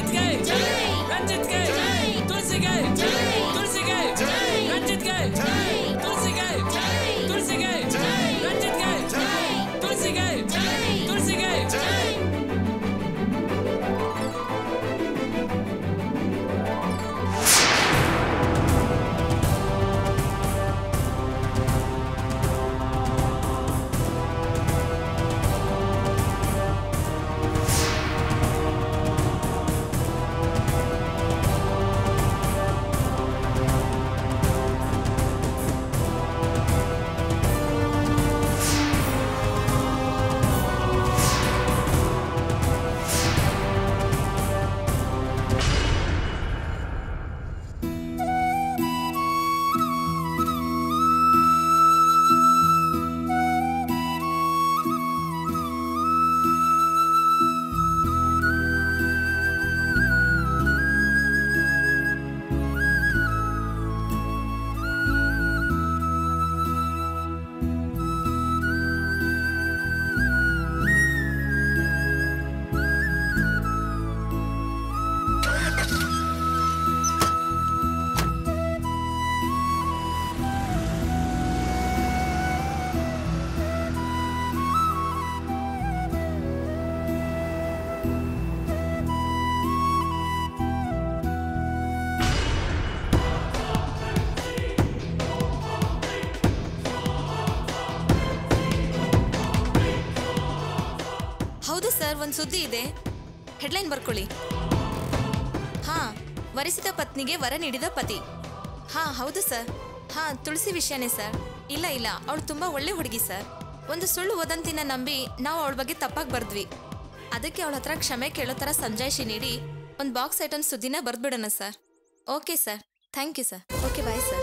ರಂಜಿತ್ಗೆ ರಂಜಿತ್ಗೆ ತುಳಸಿಗೆ ತುಳಸಿಗೆ ರಂಜಿತ್ಗೆ ತುಳಸಿಗೆ ತುಳಸಿಗೆ ರಂಜಿತ್ಗೆ ತುಳಸಿಗೆ ತುಳಸಿಗೆ ಹೌದು ಸರ್ ಒಂದು ಸುದ್ದಿ ಇದೆ ಹೆಡ್ಲೈನ್ ಬರ್ಕೊಳ್ಳಿ ಹಾ ವರಿಸಿದ ಪತ್ನಿಗೆ ವರ ನೀಡಿದ ಪತಿ ಹಾ ಹೌದು ಸರ್ ಹಾ ತುಳಸಿ ವಿಷಯನೇ ಸರ್ ಇಲ್ಲ ಇಲ್ಲ ಅವಳು ತುಂಬಾ ಒಳ್ಳೆ ಹುಡುಗಿ ಸರ್ ಒಂದು ಸುಳ್ಳು ವದಂತಿನ ನಂಬಿ ನಾವು ಅವಳ ಬಗ್ಗೆ ತಪ್ಪಾಗಿ ಬರ್ದ್ವಿ ಅದಕ್ಕೆ ಅವಳ ಹತ್ರ ಕ್ಷಮೆ ಕೇಳೋ ಥರ ಸಮಜಾಯಿಷಿ ನೀಡಿ ಒಂದು ಬಾಕ್ಸ್ ಐಟಮ್ ಸುದ್ದಿನ ಬರ್ದ್ಬಿಡೋಣ sir okay sir thank you sir okay bye sir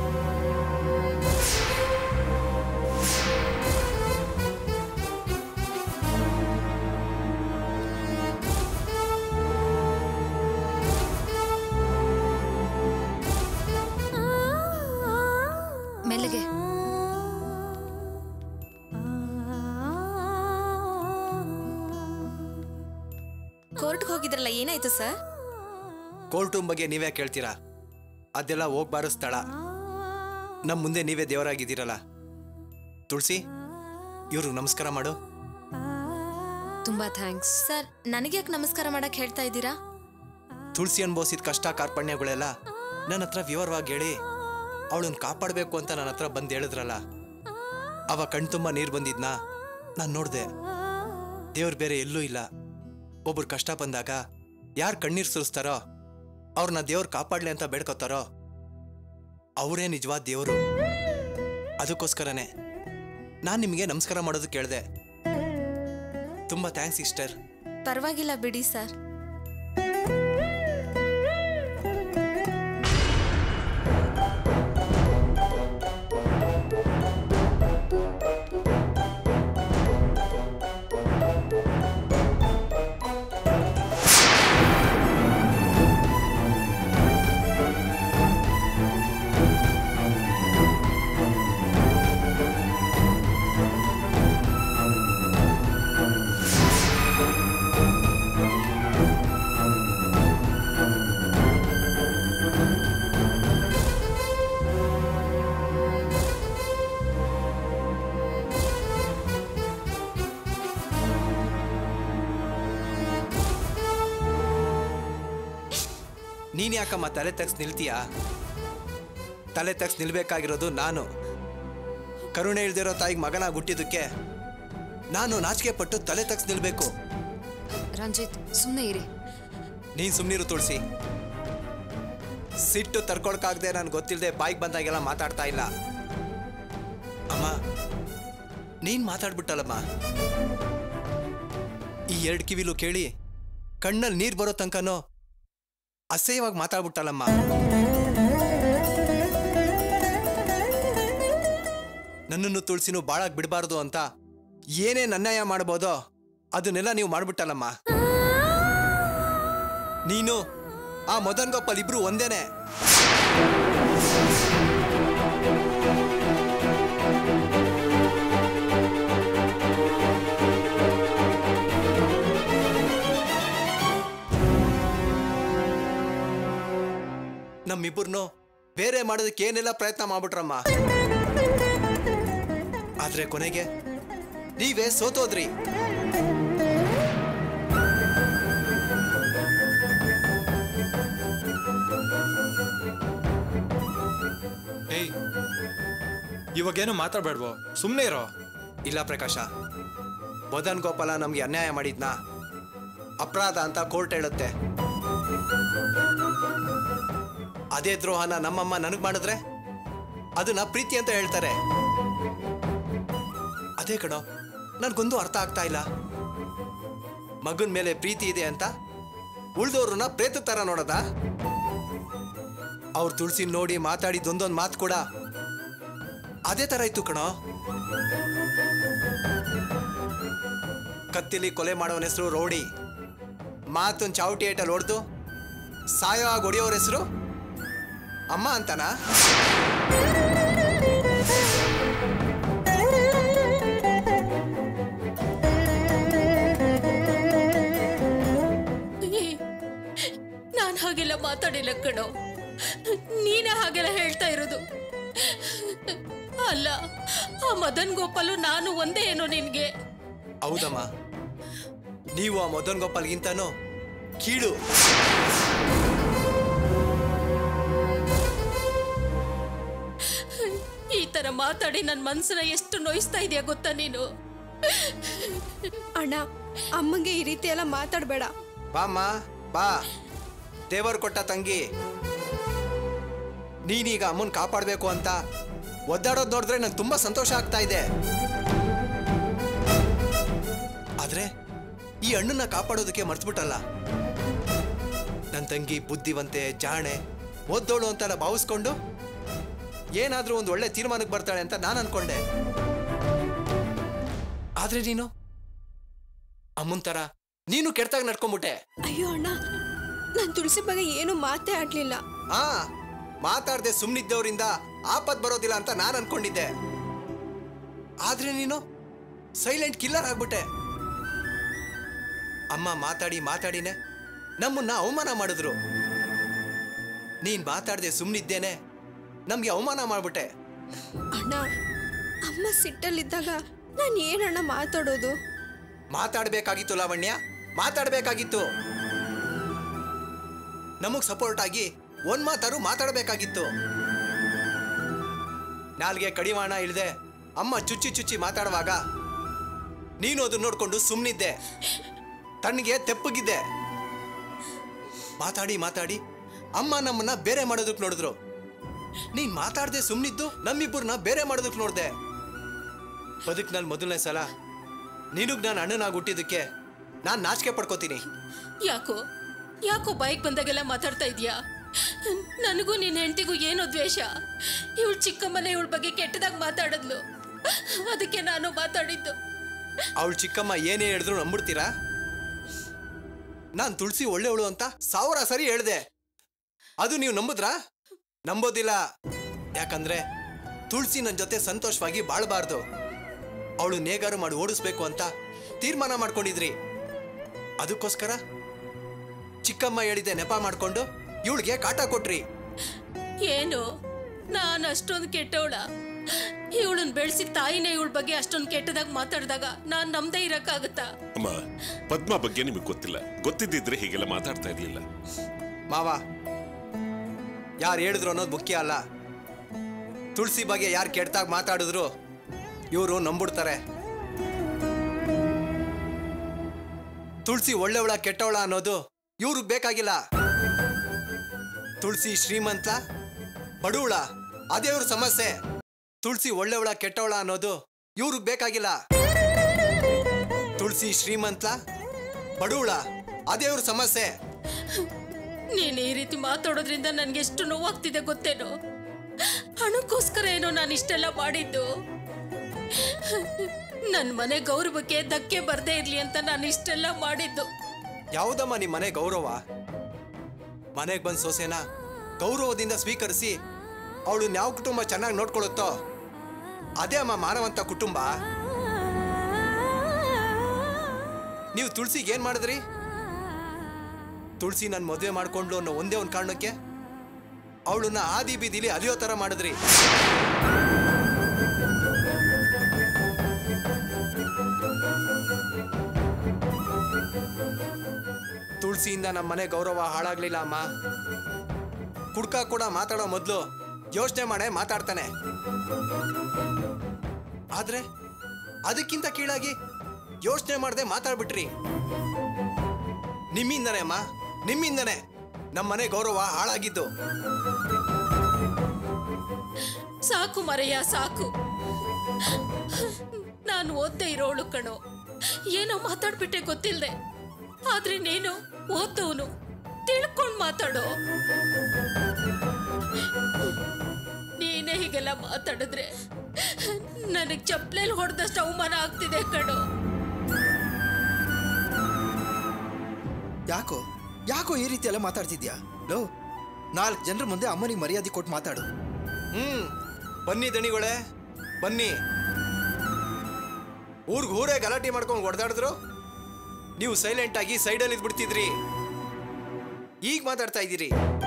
ಮೆಲ್ಲಗೆ ಕೋರ್ಟ್ಗೆ ಹೋಗಿದ್ರಲ್ಲ ಏನಾಯ್ತು ಸರ್ ಕೋರ್ಟು ಬಗ್ಗೆ ನೀವೇ ಕೇಳ್ತೀರಾ ಅದೆಲ್ಲ ಹೋಗ್ಬಾರೋ ಸ್ಥಳ ನಮ್ಮ ಮುಂದೆ ನೀವೇ ದೇವರಾಗಿದ್ದೀರಲ್ಲ ತುಳಸಿ ಇವ್ರಿಗೆ ನಮಸ್ಕಾರ ಮಾಡು ತುಂಬಾ ಥ್ಯಾಂಕ್ಸ್ ಸರ್ ನನಗೆ ಯಾಕೆ ನಮಸ್ಕಾರ ಮಾಡಕ್ ಹೇಳ್ತಾ ಇದ್ದೀರಾ ತುಳಸಿ ಅನ್ಭವಿಸಿದ ಕಷ್ಟ ಕಾರ್ಪಣ್ಯಗಳೆಲ್ಲ ನನ್ನ ಹತ್ರ ವಿವರವಾಗಿ ಹೇಳಿ ಅವಳನ್ನ ಕಾಪಾಡಬೇಕು ಅಂತ ನನ್ನ ಹತ್ರ ಬಂದು ಹೇಳಿದ್ರಲ್ಲ ಅವ ಕಣ್ತುಂಬ ನೀರು ಬಂದಿದ್ನ ನಾನು ನೋಡಿದೆ ದೇವ್ರು ಬೇರೆ ಎಲ್ಲೂ ಇಲ್ಲ ಒಬ್ರು ಕಷ್ಟ ಬಂದಾಗ ಯಾರು ಕಣ್ಣೀರು ಸುರಿಸ್ತಾರೋ ಅವ್ರನ್ನ ದೇವ್ರು ಕಾಪಾಡ್ಲಿ ಅಂತ ಬೇಡ್ಕೋತಾರೋ ಅವರೇ ನಿಜವಾದ ದೇವರು ಅದಕ್ಕೋಸ್ಕರನೇ ನಾನು ನಿಮಗೆ ನಮಸ್ಕಾರ ಮಾಡೋದು ಕೇಳಿದೆ ತುಂಬ ಥ್ಯಾಂಕ್ಸ್ ಸಿಸ್ಟರ್ ಪರವಾಗಿಲ್ಲ ಬಿಡಿ ಸರ್ ನೀನ್ ಯಾಕಮ್ಮ ತಲೆ ತಗ್ಸ್ ನಿಲ್ತೀಯಾ ತಲೆ ತಗ್ಸ್ ನಿಲ್ಬೇಕಾಗಿರೋದು ನಾನು ಕರುಣೆ ಇಲ್ದಿರೋ ತಾಯಿಗೆ ಮಗನ ಹುಟ್ಟಿದ್ದಕ್ಕೆ ನಾನು ನಾಚಿಕೆ ಪಟ್ಟು ತಲೆ ತಗ್ಸ್ ನಿಲ್ಬೇಕು ರಂಜಿತ್ ಸುಮ್ಮನೆ ಇರಿ ನೀನ್ ಸುಮ್ನಿರು ತುಳಸಿ ಸಿಟ್ಟು ತರ್ಕೊಳಕಾಗ್ದೆ ನಾನು ಗೊತ್ತಿಲ್ಲದೆ ಬಾಯಿಗೆ ಬಂದಾಗೆಲ್ಲ ಮಾತಾಡ್ತಾ ಇಲ್ಲ ಅಮ್ಮ ನೀನ್ ಮಾತಾಡ್ಬಿಟ್ಟಲ್ಲಮ್ಮ ಈ ಎರಡು ಕಿವಿಲು ಕೇಳಿ ಕಣ್ಣಲ್ಲಿ ನೀರು ಬರೋ ತನಕನೋ ಅಸಹ್ಯವಾಗಿ ಮಾತಾಡ್ಬಿಟ್ಟಲ್ಲಮ್ಮ ನನ್ನನ್ನು ತುಳಸಿನೂ ಬಾಳಾಗ್ ಬಿಡಬಾರ್ದು ಅಂತ ಏನೇ ಅನ್ಯಾಯ ಮಾಡ್ಬೋದೋ ಅದನ್ನೆಲ್ಲ ನೀವು ಮಾಡ್ಬಿಟ್ಟಲ್ಲಮ್ಮ ನೀನು ಆ ಮದನ್ ಗೋಪಾಲ್ ಇಬ್ರು ಒಂದೇನೆ ನಮ್ಮಿಬ್ಬರನ್ನು ಬೇರೆ ಮಾಡೋದಕ್ಕೆ ಏನೆಲ್ಲ ಪ್ರಯತ್ನ ಮಾಡ್ಬಿಟ್ರಮ್ಮ ಆದ್ರೆ ಕೊನೆಗೆ ನೀವೇ ಸೋತೋದ್ರಿ ಏಯ್ ಇವಾಗೇನು ಮಾತಾಡ್ಬೇಡ್ವೋ ಸುಮ್ಮನೆ ಇರೋ ಇಲ್ಲ ಪ್ರಕಾಶ ಮದನ್ ಗೋಪಾಲ ನಮ್ಗೆ ಅನ್ಯಾಯ ಮಾಡಿದ್ನಾ ಅಪರಾಧ ಅಂತ ಕೋರ್ಟ್ ಹೇಳುತ್ತೆ ಅದೇ ದ್ರೋಹನ ನಮ್ಮಮ್ಮ ನನಗ್ ಮಾಡಿದ್ರೆ ಅದನ್ನ ಪ್ರೀತಿ ಅಂತ ಹೇಳ್ತಾರೆ ಅದೇ ಕಣೋ ನನ್ಗೊಂದು ಅರ್ಥ ಆಗ್ತಾ ಇಲ್ಲ ಮಗನ್ ಮೇಲೆ ಪ್ರೀತಿ ಇದೆ ಅಂತ ಉಳ್ದವ್ರನ್ನ ಪ್ರೇತ ತರ ನೋಡದ ಅವ್ರ ತುಳಸಿ ನೋಡಿ ಮಾತಾಡಿದೊಂದೊಂದು ಮಾತು ಕೂಡ ಅದೇ ತರ ಇತ್ತು ಕಣೋ ಕತ್ತಿಲಿ ಕೊಲೆ ಮಾಡೋವನ ಹೆಸರು ರೌಡಿ ಮಾತೊಂದು ಚಾವಟಿ ಏಟಲ್ಲಿ ಹೊಡೆದು ಸಾಯೋ ಆಗಿ ಹೊಡೆಯೋರ ಹೆಸರು ಅಮ್ಮ ಅಂತನಾ ನಾನು ಹಾಗೆಲ್ಲ ಮಾತಾಡಿಲ್ಲ ಕಣೋ ನೀನೇ ಹಾಗೆಲ್ಲ ಹೇಳ್ತಾ ಇರೋದು ಅಲ್ಲ ಆ ಮದನ್ ಗೋಪಾಲು ನಾನು ಒಂದೇ ಏನೋ ನಿನ್ಗೆ ಹೌದಮ್ಮ ನೀವು ಆ ಮದನ್ ಗೋಪಾಲ್ಗಿಂತನೂ ಕೀಳು ಈ ತರ ಮಾತಾಡಿ ನನ್ನ ಮನ್ಸನ್ನ ಎಷ್ಟು ನೋಯಿಸ್ತಾ ಇದೆಯಾ ಗೊತ್ತಾ ನೀನು ಅಣ್ಣ ಅಮ್ಮಂಗೆ ಈ ರೀತಿ ಎಲ್ಲ ಮಾತಾಡಬೇಡ ಬಾಮ್ಮ ಬಾ ದೇವರು ಕೊಟ್ಟ ತಂಗಿ ನೀನೀಗ ಅಮ್ಮನ್ ಕಾಪಾಡಬೇಕು ಅಂತ ಒದ್ದಾಡೋದು ನೋಡಿದ್ರೆ ನಂಗೆ ತುಂಬಾ ಸಂತೋಷ ಆಗ್ತಾ ಇದೆ ಆದ್ರೆ ಈ ಹಣ್ಣನ್ನ ಕಾಪಾಡೋದಕ್ಕೆ ಮರ್ತ್ಬಿಟ್ಟಲ್ಲ ನನ್ನ ತಂಗಿ ಬುದ್ಧಿವಂತೆ ಜಾಣೆ ಓದ್ದೋಳು ಅಂತೆಲ್ಲ ಭಾವಿಸ್ಕೊಂಡು ಏನಾದ್ರೂ ಒಂದು ಒಳ್ಳೆ ತೀರ್ಮಾನಕ್ಕೆ ಬರ್ತಾಳೆ ಅಂತ ನಾನು ಅನ್ಕೊಂಡೆ ಆದ್ರೆ ನೀನು ಅಮ್ಮನ್ ತರ ನೀನು ಕೆಟ್ಟಾಗಿ ನಡ್ಕೊಂಡ್ಬಿಟ್ಟೆ ಅಯ್ಯೋ ಅಣ್ಣ ನಾನು ತುಳಸಿ ಬಗ್ಗೆ ಏನು ಮಾತೇ ಆಡ್ಲಿಲ್ಲ ಹಾ ಮಾತಾಡದೆ ಸುಮ್ಮನಿದ್ದವರಿಂದ ಆಪತ್ ಬರೋದಿಲ್ಲ ಅಂತ ನಾನು ಅನ್ಕೊಂಡಿದ್ದೆ ಆದ್ರೆ ನೀನು ಸೈಲೆಂಟ್ ಕಿಲ್ಲರ್ ಆಗ್ಬಿಟ್ಟೆ ಅಮ್ಮ ಮಾತಾಡಿ ಮಾತಾಡಿನೇ ನಮ್ಮನ್ನ ಅವಮಾನ ಮಾಡಿದ್ರು ನೀನ್ ಮಾತಾಡದೆ ಸುಮ್ಮನಿದ್ದೇನೆ ನಮ್ಗೆ ಅವಮಾನ ಮಾಡ್ಬಿಟ್ಟೆ ಅಣ್ಣ ಅಮ್ಮ ಸಿಟ್ಟಲ್ಲಿದ್ದಾಗ ನಾನು ಏನಣ್ಣ ಮಾತಾಡೋದು ಮಾತಾಡ್ಬೇಕಾಗಿತ್ತು ಲಾವಣ್ಯ ಮಾತಾಡ್ಬೇಕಾಗಿತ್ತು ನಮಗ್ ಸಪೋರ್ಟ್ ಆಗಿ ಒಂದ್ ಮಾತಾರು ಮಾತಾಡಬೇಕಾಗಿತ್ತು ನಾಲ್ಗೆ ಕಡಿವಾಣ ಇಳ್ದೆ ಅಮ್ಮ ಚುಚ್ಚಿ ಚುಚ್ಚಿ ಮಾತಾಡುವಾಗ ನೀನು ಅದನ್ನ ನೋಡ್ಕೊಂಡು ಸುಮ್ಮನಿದ್ದೆ ತಣ್ಣಗೆ ತೆಪ್ಪಗಿದ್ದೆ ಮಾತಾಡಿ ಮಾತಾಡಿ ಅಮ್ಮ ನಮ್ಮನ್ನ ಬೇರೆ ಮಾಡೋದಕ್ಕೆ ನೋಡಿದ್ರು ನೀನ್ ಮಾತಾಡದೆ ಸುಮ್ಮನಿದ್ದು ನಮ್ಮಿಬ್ಬರನ್ನ ಬೇರೆ ಮಾಡೋದಕ್ಕೆ ನೋಡ್ದೆ ಬದುಕ್ನಲ್ಲಿ ಮೊದಲನೇ ಸಲ ನಿನಗ್ ನಾನು ಅಣ್ಣನಾಗಿ ಹುಟ್ಟಿದ್ದಕ್ಕೆ ನಾನು ನಾಚಿಕೆ ಪಡ್ಕೋತೀನಿ ಯಾಕೋ ಯಾಕೋ ಬೈಕ್ ಬಂದಾಗೆಲ್ಲ ಮಾತಾಡ್ತಾ ಇದೀಯಾ ನನಗೂ ನಿನ್ನ ಹೆಂಡತಿಗೂ ಏನೋ ದ್ವೇಷ ಇವಳು ಚಿಕ್ಕಮ್ಮನ ಇವಳ ಬಗ್ಗೆ ಕೆಟ್ಟದಾಗ ಮಾತಾಡಿದ್ಲು ಅದಕ್ಕೆ ನಾನು ಮಾತಾಡಿದ್ದು ಅವಳು ಚಿಕ್ಕಮ್ಮ ಏನೇ ಹೇಳಿದ್ರು ನಂಬಿಡ್ತೀರಾ ನಾನು ತುಳಸಿ ಒಳ್ಳೆಯವಳು ಅಂತ ಸಾವಿರ ಸರಿ ಹೇಳ್ದೆ ಅದು ನೀವು ನಂಬುದ್ರಾ ನಂಬೋದಿಲ್ಲ ಯಾಕಂದ್ರೆ ತುಳಸಿ ನನ್ನ ಜೊತೆ ಸಂತೋಷವಾಗಿ ಬಾಳಬಾರ್ದು ಅವಳು ನೇಗಾರು ಮಾಡಿ ಓಡಿಸ್ಬೇಕು ಅಂತ ತೀರ್ಮಾನ ಮಾಡ್ಕೊಂಡಿದ್ರಿ ಅದಕ್ಕೋಸ್ಕರ ಚಿಕ್ಕಮ್ಮ ಹೇಳಿದೆ ನೆಪ ಮಾಡ್ಕೊಂಡು ಇವಳಿಗೆ ಕಾಟ ಕೊಟ್ರಿ ಏನು ನಾನು ಅಷ್ಟೊಂದು ಕೆಟ್ಟವಳ ಇವಳನ್ನ ಬೆಳೆಸಿ ತಾಯಿನೇ ಇವಳ ಬಗ್ಗೆ ಅಷ್ಟೊಂದು ಕೆಟ್ಟದಾಗ ಮಾತಾಡಿದಾಗ ನಾನು ನಮ್ದೇ ಇರಕ್ಕಾಗತ್ತಾ ಅಮ್ಮ ಪದ್ಮ ಬಗ್ಗೆ ನಿಮಗೆ ಗೊತ್ತಿಲ್ಲ ಗೊತ್ತಿದ್ದಿದ್ರೆ ಹೀಗೆಲ್ಲ ಮಾತಾಡ್ತಾ ಇರ್ಲಿಲ್ಲ ಮಾವ ಯಾರು ಹೇಳಿದ್ರು ಅನ್ನೋದು ಮುಖ್ಯ ಅಲ್ಲ ತುಳಸಿ ಬಗ್ಗೆ ಯಾರು ಕೆಟ್ಟಾಗ ಮಾತಾಡಿದ್ರು ಇವರು ನಂಬಿಡ್ತಾರೆ ತುಳಸಿ ಒಳ್ಳೆವಳ ಕೆಟ್ಟವಳ ಅನ್ನೋದು ಇವ್ರಿಗೆ ಬೇಕಾಗಿಲ್ಲ ತುಳಸಿ ಶ್ರೀಮಂತ ಬಡವಳ ಅದೇ ಅವ್ರ ಸಮಸ್ಯೆ ತುಳಸಿ ಒಳ್ಳೆವಳ ಕೆಟ್ಟವಳ ಅನ್ನೋದು ಇವ್ರಿಗೆ ಬೇಕಾಗಿಲ್ಲ ತುಳಸಿ ಶ್ರೀಮಂತ ಬಡವಳ ಅದೇ ಅವ್ರ ಸಮಸ್ಯೆ ನೀನು ಈ ರೀತಿ ಮಾತಾಡೋದ್ರಿಂದ ನನ್ಗೆ ಎಷ್ಟು ನೋವಾಗ್ತಿದೆ ಗೊತ್ತೇನೋ ಹಣಕ್ಕೋಸ್ಕರ ಏನೋ ನಾನು ಇಷ್ಟೆಲ್ಲ ಮಾಡಿದ್ದು ನನ್ನ ಮನೆ ಗೌರವಕ್ಕೆ ಧಕ್ಕೆ ಬರ್ದೇ ಇರ್ಲಿ ಅಂತ ನಾನು ಇಷ್ಟೆಲ್ಲ ಮಾಡಿದ್ದು ಯಾವುದಮ್ಮ ನಿಮ್ಮ ಮನೆ ಗೌರವ ಮನೆಗೆ ಬಂದ ಸೊಸೆನ ಗೌರವದಿಂದ ಸ್ವೀಕರಿಸಿ ಅವಳು ಯಾವ ಕುಟುಂಬ ಚೆನ್ನಾಗಿ ನೋಡ್ಕೊಳ್ಳುತ್ತೋ ಅದೇ ಅಮ್ಮ ಮಾನವಂತ ಕುಟುಂಬ ನೀವು ತುಳಸಿಗೆ ಏನ್ ಮಾಡಿದ್ರಿ ತುಳಸಿ ನನ್ನ ಮದುವೆ ಮಾಡ್ಕೊಂಡ್ಲು ಅನ್ನೋ ಒಂದೇ ಒಂದು ಕಾರಣಕ್ಕೆ ಅವಳನ್ನ ಆದಿ ಬೀದಿಲಿ ಅಲಿಯೋ ತರ ಮಾಡಿದ್ರಿ ತುಳಸಿಯಿಂದ ನಮ್ಮ ಮನೆ ಗೌರವ ಹಾಳಾಗ್ಲಿಲ್ಲ ಅಮ್ಮ ಕುಡ್ಕ ಕೂಡ ಮಾತಾಡೋ ಮೊದಲು ಯೋಚನೆ ಮಾಡೇ ಮಾತಾಡ್ತಾನೆ ಆದ್ರೆ ಅದಕ್ಕಿಂತ ಕೀಳಾಗಿ ಯೋಚನೆ ಮಾಡದೆ ಮಾತಾಡ್ಬಿಟ್ರಿ ನಿಮ್ಮಿಂದನೇ ಅಮ್ಮ ನಿಮ್ಮಿಂದನೇ ನಮ್ಮ ಮನೆ ಗೌರವ ಹಾಳಾಗಿದ್ದು ಸಾಕು ಮರೆಯ ಸಾಕು ನಾನು ಓದ್ದೇ ಇರೋಳು ಕಣೋ ಏನೋ ಮಾತಾಡ್ಬಿಟ್ಟೆ ಗೊತ್ತಿಲ್ದೆ ಆದ್ರೆ ನೀನು ಓದ್ದವನು ತಿಳ್ಕೊಂಡ್ ಮಾತಾಡೋ ನೀನೇ ಹೀಗೆಲ್ಲ ಮಾತಾಡಿದ್ರೆ ನನಗ್ ಚಪ್ಲೇಲಿ ಹೊಡೆದಷ್ಟು ಅವಮಾನ ಆಗ್ತಿದೆ ಕಣೋ ಯಾಕೋ ಯಾಕೋ ಈ ರೀತಿ ಎಲ್ಲ ಮಾತಾಡ್ತಿದ್ಯಾ ಲೋ ನಾಲ್ಕು ಜನರ ಮುಂದೆ ಅಮ್ಮನಿಗೆ ಮರ್ಯಾದೆ ಕೊಟ್ಟು ಮಾತಾಡು ಹ್ಮ್ ಬನ್ನಿ ದಣಿಗಳೇ ಬನ್ನಿ ಊರ್ಗ್ ಊರೇ ಗಲಾಟೆ ಮಾಡ್ಕೊಂಡು ಹೊಡೆದಾಡಿದ್ರು ನೀವು ಸೈಲೆಂಟ್ ಆಗಿ ಸೈಡಲ್ಲಿ ಇದ್ಬಿಡ್ತಿದ್ರಿ ಈಗ ಮಾತಾಡ್ತಾ ಇದ್ದೀರಿ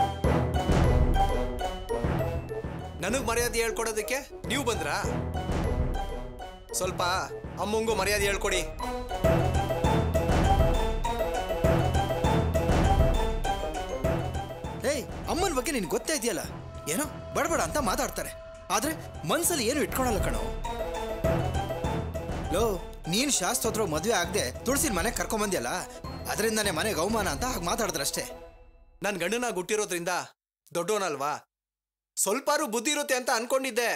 ನನಗ್ ಮರ್ಯಾದೆ ಹೇಳ್ಕೊಡೋದಕ್ಕೆ ನೀವು ಬಂದ್ರಾ ಸ್ವಲ್ಪ ಅಮ್ಮಂಗೂ ಮರ್ಯಾದೆ ಹೇಳ್ಕೊಡಿ ಏಯ್ ಅಮ್ಮನ ಬಗ್ಗೆ ನಿನ್ಗೆ ಗೊತ್ತೇ ಇದೆಯಲ್ಲ ಏನೋ ಬಡಬಡ ಅಂತ ಮಾತಾಡ್ತಾರೆ ಆದ್ರೆ ಮನ್ಸಲ್ಲಿ ಏನು ಇಟ್ಕೊಳಲ್ಲ ಕಣೋ ಲೋ ನೀನ್ ಶಾಸ್ತ್ರೋತ್ರ ಮದುವೆ ಆಗದೆ ತುಳಸಿನ ಮನೆ ಕರ್ಕೊಂಬಂದ್ಯಲ್ಲ ಅದರಿಂದಾನೆ ಮನೆಗೆ ಅವಮಾನ ಅಂತ ಹಾಗೆ ಮಾತಾಡಿದ್ರಷ್ಟೇ ನನ್ ಗಂಡನಾಗ ಹುಟ್ಟಿರೋದ್ರಿಂದ ದೊಡ್ಡವನಲ್ವಾ ಸ್ವಲ್ಪಾರು ಬುದ್ಧಿ ಇರುತ್ತೆ ಅಂತ ಅನ್ಕೊಂಡಿದ್ದೆ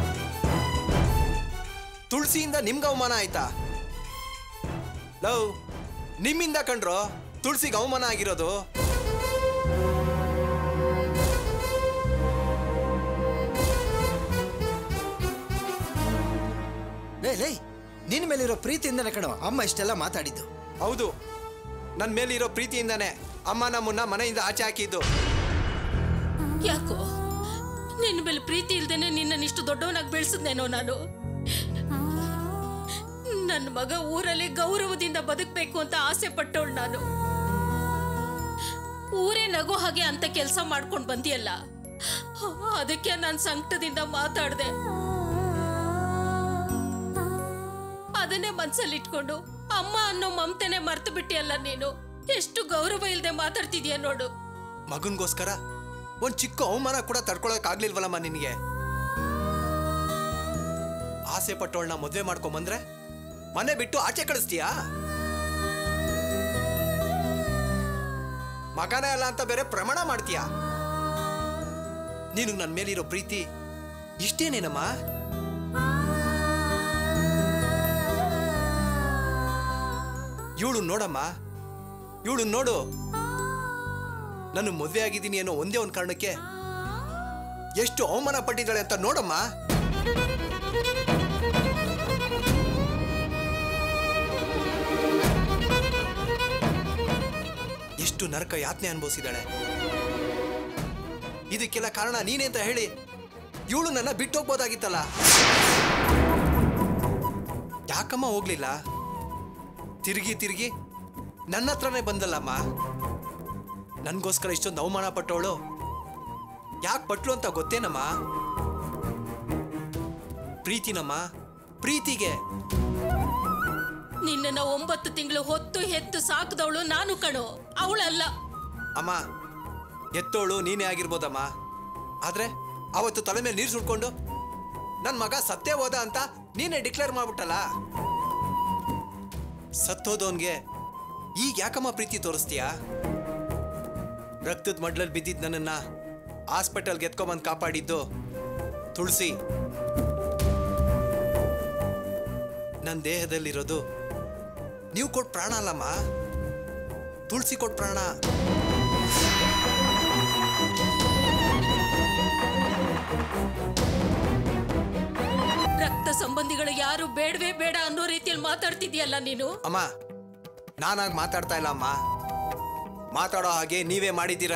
ತುಳಸಿಯಿಂದ ನಿಮ್ಗೆ ಅವಮಾನ ಆಯ್ತಾ ಲವ್ ನಿಮ್ಮಿಂದ ಕಂಡ್ರೋ ತುಳಸಿಗೆ ಅವಮಾನ ಆಗಿರೋದು ಲೇ ಲೇ ನಿನ್ನ ಮೇಲಿರೋ ಪ್ರೀತಿಯಿಂದನೇ ಕಣೋ ಅಮ್ಮ ಇಷ್ಟೆಲ್ಲ ಮಾತಾಡಿದ್ದು ಹೌದು ನನ್ನ ಮೇಲಿರೋ ಪ್ರೀತಿಯಿಂದಾನೆ ಅಮ್ಮ ನಮ್ಮನ್ನ ಮನೆಯಿಂದ ಆಚೆ ಹಾಕಿದ್ದು ಯಾಕೋ ನಿನ್ನ ಮೇಲೆ ಪ್ರೀತಿ ಇಲ್ದೇನೆ ನಿನ್ನ ಇಷ್ಟು ದೊಡ್ಡವನಾಗಿ ಬೆಳೆಸಿದ್ನೇನೋ ನಾನು ನನ್ನ ಮಗ ಊರಲ್ಲಿ ಗೌರವದಿಂದ ಬದುಕಬೇಕು ಅಂತ ಆಸೆ ಪಟ್ಟವಳು ನಾನು ಊರೇ ನಗೋ ಹಾಗೆ ಅಂತ ಕೆಲಸ ಮಾಡ್ಕೊಂಡು ಬಂದಿಯಲ್ಲ ಅದಕ್ಕೆ ನಾನು ಸಂಕಟದಿಂದ ಮಾತಾಡ್ದೆ ಅದನ್ನೇ ಮನ್ಸಲ್ಲಿ ಇಟ್ಕೊಂಡು ಅಮ್ಮ ಅನ್ನೋ ಮಮತೆನೆ ಮರ್ತು ಬಿಟ್ಟಿಯಲ್ಲ ನೀನು ಎಷ್ಟು ಗೌರವ ಇಲ್ದೆ ಮಾತಾಡ್ತಿದ್ಯಾ ನೋಡು ಮಗನ್ಗೋಸ್ಕರ ಒಂದ್ ಚಿಕ್ಕ ಅವಮಾನ ಕೂಡ ತಡ್ಕೊಳಕ್ ಆಗ್ಲಿಲ್ವಲ್ಲಮ್ಮ ನಿನ್ಗೆ ಆಸೆ ಪಟ್ಟವಳನ್ನ ಮದ್ವೆ ಮಾಡ್ಕೊಂಬಂದ್ರೆ ಮನೆ ಬಿಟ್ಟು ಆಚೆ ಕಳಿಸ್ತೀಯಾ ಮಗನೇ ಅಲ್ಲ ಅಂತ ಬೇರೆ ಪ್ರಮಾಣ ಮಾಡ್ತೀಯಾ ನೀನು ನನ್ನ ಮೇಲಿರೋ ಪ್ರೀತಿ ಇಷ್ಟೇನೇನಮ್ಮ ಇವಳು ನೋಡಮ್ಮ ಇವಳು ನೋಡು ನಾನು ಮದುವೆ ಆಗಿದ್ದೀನಿ ಅನ್ನೋ ಒಂದೇ ಒಂದು ಕಾರಣಕ್ಕೆ ಎಷ್ಟು ಅವಮಾನ ಪಟ್ಟಿದ್ದಾಳೆ ಅಂತ ನೋಡಮ್ಮ ಎಷ್ಟು ನರಕ ಯಾತನೆ ಅನುಭವಿಸಿದಾಳೆ ಇದಕ್ಕೆಲ್ಲ ಕಾರಣ ನೀನೇ ಅಂತ ಹೇಳಿ ಇವಳು ನನ್ನ ಬಿಟ್ಟು ಹೋಗ್ಬೋದಾಗಿತ್ತಲ್ಲ ಯಾಕಮ್ಮ ಹೋಗ್ಲಿಲ್ಲ ತಿರುಗಿ ತಿರುಗಿ ನನ್ನ ಹತ್ರನೇ ಬಂದಲ್ಲಮ್ಮ ನನ್ಗೋಸ್ಕರ ಇಷ್ಟೊಂದು ಅವಮಾನ ಪಟ್ಟವಳು ಯಾಕೆ ಪಟ್ಲು ಅಂತ ಗೊತ್ತೇನಮ್ಮ ಪ್ರೀತಿನಮ್ಮ ಪ್ರೀತಿಗೆ ನಿನ್ನನ್ನ ಒಂಬತ್ತು ತಿಂಗಳು ಹೊತ್ತು ಹೆತ್ತು ಸಾಕದವಳು ನಾನು ಕಣೋ ಅವಳಲ್ಲ ಅಮ್ಮ ಎತ್ತೋಳು ನೀನೇ ಆಗಿರ್ಬೋದಮ್ಮ ಆದ್ರೆ ಅವತ್ತು ತಲೆ ಮೇಲೆ ನೀರು ಸುಡ್ಕೊಂಡು ನನ್ನ ಮಗ ಸತ್ತೇ ಹೋದ ಅಂತ ನೀನೇ ಡಿಕ್ಲೇರ್ ಮಾಡ್ಬಿಟ್ಟಲ್ಲ ಸತ್ತೋದವನ್ಗೆ ಈಗ ಯಾಕಮ್ಮ ಪ್ರೀತಿ ತೋರಿಸ್ತೀಯಾ ರಕ್ತದ ಮಡ್ಲಲ್ಲಿ ಬಿದ್ದಿದ್ ನನ್ನನ್ನ ಹಾಸ್ಪಿಟಲ್ಗೆ ಎತ್ಕೊಂಬಂದು ಕಾಪಾಡಿದ್ದು ತುಳಸಿ ನನ್ನ ದೇಹದಲ್ಲಿರೋದು ನೀವು ಕೊಟ್ಟು ಪ್ರಾಣ ಅಲ್ಲಮ್ಮ ತುಳಸಿ ಕೊಟ್ಟು ಪ್ರಾಣ ರಕ್ತ ಸಂಬಂಧಿಗಳು ಯಾರು ಬೇಡವೇ ಬೇಡ ಅನ್ನೋ ರೀತಿಯಲ್ಲಿ ಮಾತಾಡ್ತಿದ್ಯಲ್ಲ ನೀನು ಅಮ್ಮ ನಾನಾಗಿ ಮಾತಾಡ್ತಾ ಇಲ್ಲ ಅಮ್ಮ ಮಾತಾಡೋ ಹಾಗೆ ನೀವೇ ಮಾಡಿದ್ದೀರಾ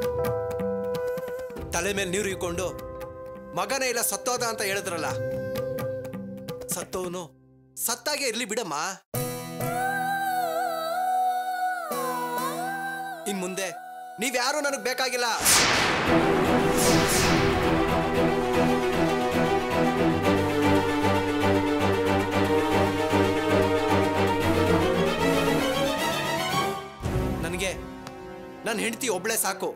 ತಲೆ ಮೇಲೆ ನೀರು ಇಕ್ಕೊಂಡು ಮಗನೇ ಇಲ್ಲ ಸತ್ತೋದ ಅಂತ ಹೇಳಿದ್ರಲ್ಲ ಸತ್ತವನು ಸತ್ತಾಗೆ ಇರ್ಲಿ ಬಿಡಮ್ಮ ಇನ್ ಮುಂದೆ ನೀವ್ಯಾರು ನನಗೆ ಬೇಕಾಗಿಲ್ಲ ನನ್ನ ಹೆಂಡತಿ ಒಬ್ಳೆ ಸಾಕು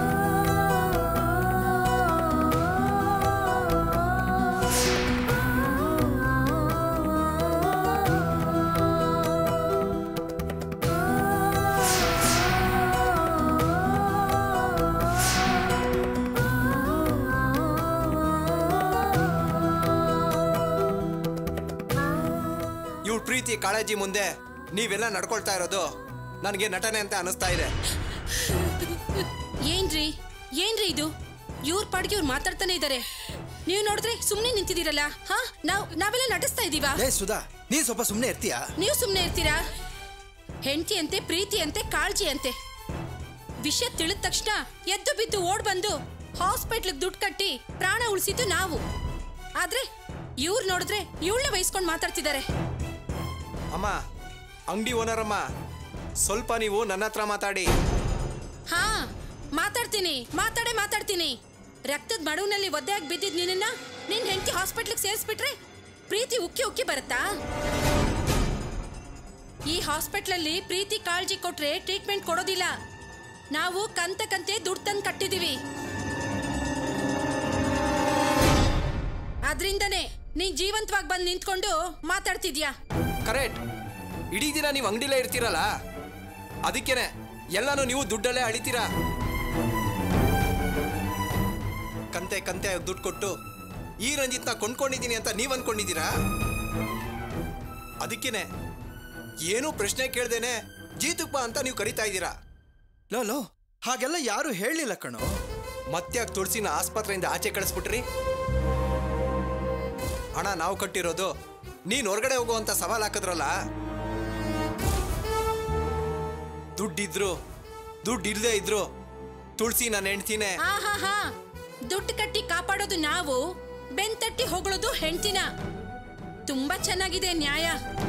ಇವಳ ಪ್ರೀತಿ ಕಾಳಜಿ ಮುಂದೆ ನೀವೆಲ್ಲ ನಡ್ಕೊಳ್ತಾ ಇರೋದು ನನಗೆ ನಟನೆ ಅಂತ ಅನಿಸ್ತಾ ಇದೆ ಏನ್ರಿ ಏನ್ರಿ ಇದು ಇವ್ರ ಪಾಡ್ಗೆ ಇವ್ರು ಮಾತಾಡ್ತಾನೆ ಇದ್ದಾರೆ ನೀವು ನೋಡಿದ್ರೆ ಸುಮ್ಮನೆ ನಿಂತಿದ್ದೀರಲ್ಲ ಹಾ ನಾವ್ ನಾವೆಲ್ಲ ನಟಿಸ್ತಾ ಇದೀವಾ ಲೇ ಸುಧಾ ನೀನ್ ಸ್ವಲ್ಪ ಸುಮ್ಮನೆ ಇರ್ತೀಯಾ ನೀವು ಸುಮ್ಮನೆ ಇರ್ತೀರಾ ಹೆಂಡತಿ ಅಂತೆ ಪ್ರೀತಿ ಅಂತೆ ಕಾಳಜಿ ಅಂತೆ ವಿಷಯ ತಿಳಿದ ತಕ್ಷಣ ಎದ್ದು ಬಿದ್ದು ಓಡ್ ಬಂದು ಹಾಸ್ಪಿಟ್ಲಿಗೆ ದುಡ್ಡು ಕಟ್ಟಿ ಪ್ರಾಣ ಉಳಿಸಿದ್ದು ನಾವು ಆದ್ರೆ ಇವ್ರು ನೋಡಿದ್ರೆ ಇವಳನ್ನ ವಹಿಸ್ಕೊಂಡು ಮಾತಾಡ್ತಿದ್ದಾರೆ ಅಮ್ಮ ಅಂಗಡಿ ಓನರ್ ಅಮ್ಮ ಸ್ವಲ್ಪ ನೀವು ನನ್ನ ಹತ್ರ ಮಾತಾಡಿ ಹಾ ಮಾತಾಡ್ತೀನಿ ಮಾತಾಡೇ ಮಾತಾಡ್ತೀನಿ ರಕ್ತದ ಮಡುವಿನಲ್ಲಿ ಒದ್ದೆಯಾಗಿ ಬಿದ್ದಿದ್ ನಿನ್ನ ನಿನ್ ಹೆಂಡತಿ ಹಾಸ್ಪಿಟ್ಲಿಗೆ ಸೇರಿಸ್ಬಿಟ್ರೆ ಪ್ರೀತಿ ಉಕ್ಕಿ ಉಕ್ಕಿ ಬರುತ್ತಾ ಈ ಹಾಸ್ಪಿಟ್ಲಲ್ಲಿ ಪ್ರೀತಿ ಕಾಳಜಿ ಕೊಟ್ರೆ ಟ್ರೀಟ್ಮೆಂಟ್ ಕೊಡೋದಿಲ್ಲ ನಾವು ಕಂತೆ ಕಂತೆ ದುಡ್ಡು ತಂದು ಕಟ್ಟಿದೀವಿ ಅದ್ರಿಂದನೇ ನೀನ್ ಜೀವಂತವಾಗಿ ಬಂದು ನಿಂತ್ಕೊಂಡು ಮಾತಾಡ್ತಿದ್ಯಾ ಕರೆಕ್ಟ್ ಇಡೀ ದಿನ ನೀವು ಅಂಗಡಿಲೇ ಇರ್ತೀರಲ್ಲ ಅದಕ್ಕೇನೆ ಎಲ್ಲಾನು ನೀವು ದುಡ್ಡಲ್ಲೇ ಅಳಿತೀರಾ ಕಂತೆ ಕಂತೆ ದುಡ್ಡು ಕೊಟ್ಟು ಈ ರಂಜಿತ್ನ ಕೊಂಡ್ಕೊಂಡಿದ್ದೀನಿ ಅಂತ ನೀವ್ ಅನ್ಕೊಂಡಿದ್ದೀರಾ ಅದಕ್ಕೇನೆ ಏನು ಪ್ರಶ್ನೆ ಕೇಳ್ದೇನೆ ಜೀತುಪ್ಪ ಅಂತ ನೀವು ಕರಿತಾ ಇದ್ದೀರಾ ಲೋ ಲೋ ಹಾಗೆಲ್ಲ ಯಾರು ಹೇಳಿಲ್ಲ ಕಣೋ ಮತ್ತೆ ತುಳಸಿನ ಆಸ್ಪತ್ರೆಯಿಂದ ಆಚೆ ಕಳಿಸ್ಬಿಟ್ರಿ ಹಣ ನಾವು ಕಟ್ಟಿರೋದು ನೀನ್ ಹೊರಗಡೆ ಹೋಗುವಂತ ಸವಾಲ್ ಹಾಕಿದ್ರಲ್ಲ ದುಡ್ಡಿದ್ರು ದುಡ್ಡು ಇಲ್ಲದೆ ಇದ್ರು ತುಳಸಿ ನನ್ನ ಹೆಂಡ್ತಿನೇ ಹಾ ಹಾ ಹಾ ದುಡ್ಡು ಕಟ್ಟಿ ಕಾಪಾಡೋದು ನಾವು ಬೆಂತಟ್ಟಿ ಹೊಗಳೋದು ಹೆಂಡ್ತಿನ ತುಂಬಾ ಚೆನ್ನಾಗಿದೆ ನ್ಯಾಯ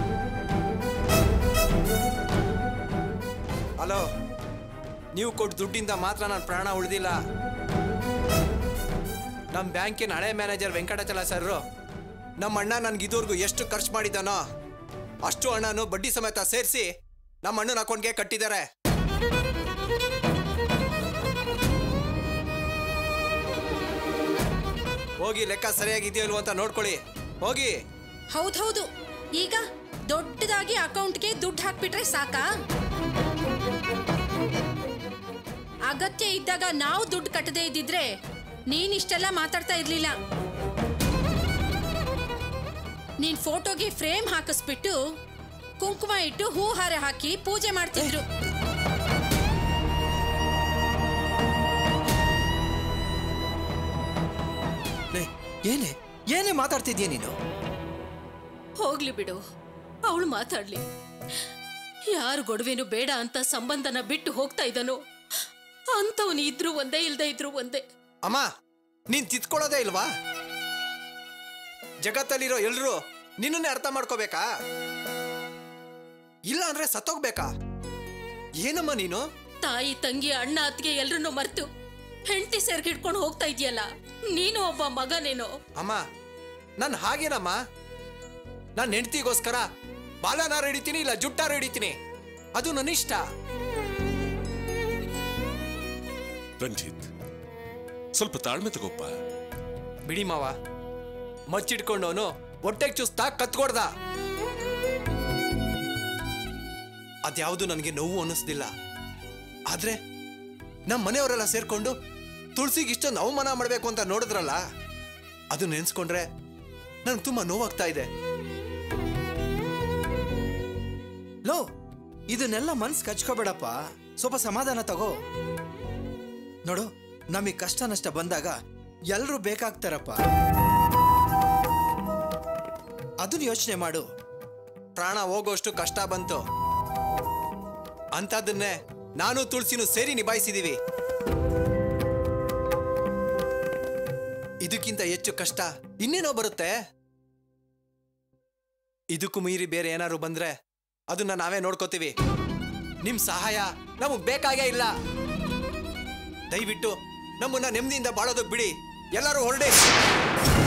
ಹಲೋ ನೀವು ಕೊಟ್ಟು ದುಡ್ಡಿಂದ ಮಾತ್ರ ನನ್ನ ಪ್ರಾಣ ಉಳಿದಿಲ್ಲ ನಮ್ಮ ಬ್ಯಾಂಕಿನ ಹಳೆ ಮ್ಯಾನೇಜರ್ ವೆಂಕಟಾಚಲ ಸರ್ ನಮ್ಮ ಅಣ್ಣ ನನ್ಗೆ ಇದುವರೆಗೂ ಎಷ್ಟು ಖರ್ಚು ಮಾಡಿದ್ದಾನೋ ಅಷ್ಟು ಹಣನು ಬಡ್ಡಿ ಸಮೇತ ಸೇರಿಸಿ ನಮ್ಮ ಅಣ್ಣನ ಅಕೌಂಟ್ಗೆ ಕಟ್ಟಿದ್ದಾರೆ ಹೋಗಿ ಲೆಕ್ಕ ಸರಿಯಾಗಿದೆಯೋ ಇಲ್ವೋ ಅಂತ ನೋಡ್ಕೊಳ್ಳಿ ಹೋಗಿ ಹೌದೌದು ಈಗ ದೊಡ್ಡದಾಗಿ ಅಕೌಂಟ್ಗೆ ದುಡ್ಡು ಹಾಕ್ಬಿಟ್ರೆ ಸಾಕಾ ಅಗತ್ಯ ಇದ್ದಾಗ ನಾವು ದುಡ್ಡು ಕಟ್ಟದೇ ಇದ್ದಿದ್ರೆ ನೀನ್ ಇಷ್ಟೆಲ್ಲ ಮಾತಾಡ್ತಾ ಇರ್ಲಿಲ್ಲ ನೀನ್ ಫೋಟೋಗೆ ಫ್ರೇಮ್ ಹಾಕಿಸ್ಬಿಟ್ಟು ಕುಂಕುಮ ಇಟ್ಟು ಹೂ ಹಾರ ಹಾಕಿ ಪೂಜೆ ಮಾಡ್ತಿದ್ರು ಲೇ ಏನೇ ಏನೇ ಮಾತಾಡ್ತಿದ್ಯಾ ನೀನು ಹೋಗ್ಲಿ ಬಿಡು ಅವಳು ಮಾತಾಡ್ಲಿ ಯಾರು ಗೊಡವೆನು ಬೇಡ ಅಂತ ಸಂಬಂಧನ ಬಿಟ್ಟು ಹೋಗ್ತಾ ಇದ್ದಾನೋ ಅಂತವನು ಇದ್ರು ಒಂದೇ ಇಲ್ದೇ ಇದ್ರು ಒಂದೇ ಅಮ್ಮ ನೀನ್ ತಿತ್ಕೊಳ್ಳೋದೇ ಇಲ್ವಾ ಜಗತ್ತಲ್ಲಿರೋ ಎಲ್ರು ನಿನ್ನನ್ನೇ ಅರ್ಥ ಮಾಡ್ಕೋಬೇಕಾ ಇಲ್ಲ ಅಂದ್ರೆ ಸತ್ತೋಗ್ಬೇಕಾ ಏನಮ್ಮ ನೀನು ತಾಯಿ ತಂಗಿ ಅಣ್ಣ ಅತ್ತಿಗೆ ಎಲ್ರನ್ನೂ ಮರ್ತು ಹೆಂಡತಿ ಸೆರ್ಗಿಡ್ಕೊಂಡು ಹೋಗ್ತಾ ಇದೆಯಲ್ಲ ನೀನು ಒಬ್ಬ ಮಗನೇನೋ ಅಮ್ಮ ನಾನು ಹಾಗೇನಮ್ಮ ನನ್ನ ಹೆಂಡತಿಗೋಸ್ಕರ ಬಾಲನಾರು ಹಿಡಿತೀನಿ ಇಲ್ಲ ಜುಟ್ಟಾರು ಹಿಡಿತೀನಿ ಅದು ನನ್ನ ಇಷ್ಟ ರಂಜಿತ್ ಸ್ವಲ್ಪ ತಾಳ್ಮೆ ತಗೋಪ್ಪ ಬಿಡಿ ಮಾವ ಮಚ್ಚಿಡ್ಕೊಂಡವನು ಹೊಟ್ಟೆಗೆ ಚುಸ್ತಾ ಕತ್ಕೊಡ್ದ ಅದ್ಯಾವುದು ನನಗೆ ನೋವು ಅನ್ನಿಸ್ದಿಲ್ಲ ಆದ್ರೆ ನಮ್ಮ ಮನೆಯವರೆಲ್ಲ ಸೇರ್ಕೊಂಡು ತುಳಸಿಗೆ ಇಷ್ಟೊಂದು ಅವಮಾನ ಮಾಡಬೇಕು ಅಂತ ನೋಡಿದ್ರಲ್ಲ ಅದು ನೆನ್ಸ್ಕೊಂಡ್ರೆ ನನ್ಗೆ ತುಂಬಾ ನೋವಾಗ್ತಾ ಇದೆ ಲೋ ಇದನ್ನೆಲ್ಲ ಮನ್ಸ್ ಕಚ್ಕೋಬೇಡಪ್ಪ ಸ್ವಲ್ಪ ಸಮಾಧಾನ ತಗೋ ನೋಡು ನಮಗೆ ಕಷ್ಟ ನಷ್ಟ ಬಂದಾಗ ಎಲ್ರೂ ಬೇಕಾಗ್ತಾರಪ್ಪ ಅದನ್ನ ಯೋಚನೆ ಮಾಡು ಪ್ರಾಣ ಹೋಗೋಷ್ಟು ಕಷ್ಟ ಬಂತು ಅಂಥದ್ದನ್ನೇ ನಾನು ತುಳಸಿನೂ ಸೇರಿ ನಿಭಾಯಿಸಿದೀವಿ ಇದಕ್ಕಿಂತ ಹೆಚ್ಚು ಕಷ್ಟ ಇನ್ನೇನೋ ಬರುತ್ತೆ ಇದಕ್ಕೂ ಮೀರಿ ಬೇರೆ ಏನಾದ್ರು ಬಂದ್ರೆ ಅದನ್ನ ನಾವೇ ನೋಡ್ಕೋತೀವಿ ನಿಮ್ ಸಹಾಯ ನಮಗ್ ಬೇಕಾಗೇ ಇಲ್ಲ ದಯವಿಟ್ಟು ನಮ್ಮನ್ನ ನೆಮ್ಮದಿಯಿಂದ ಬಾಳೋದಕ್ ಬಿಡಿ ಎಲ್ಲರೂ ಹೊರಡಿ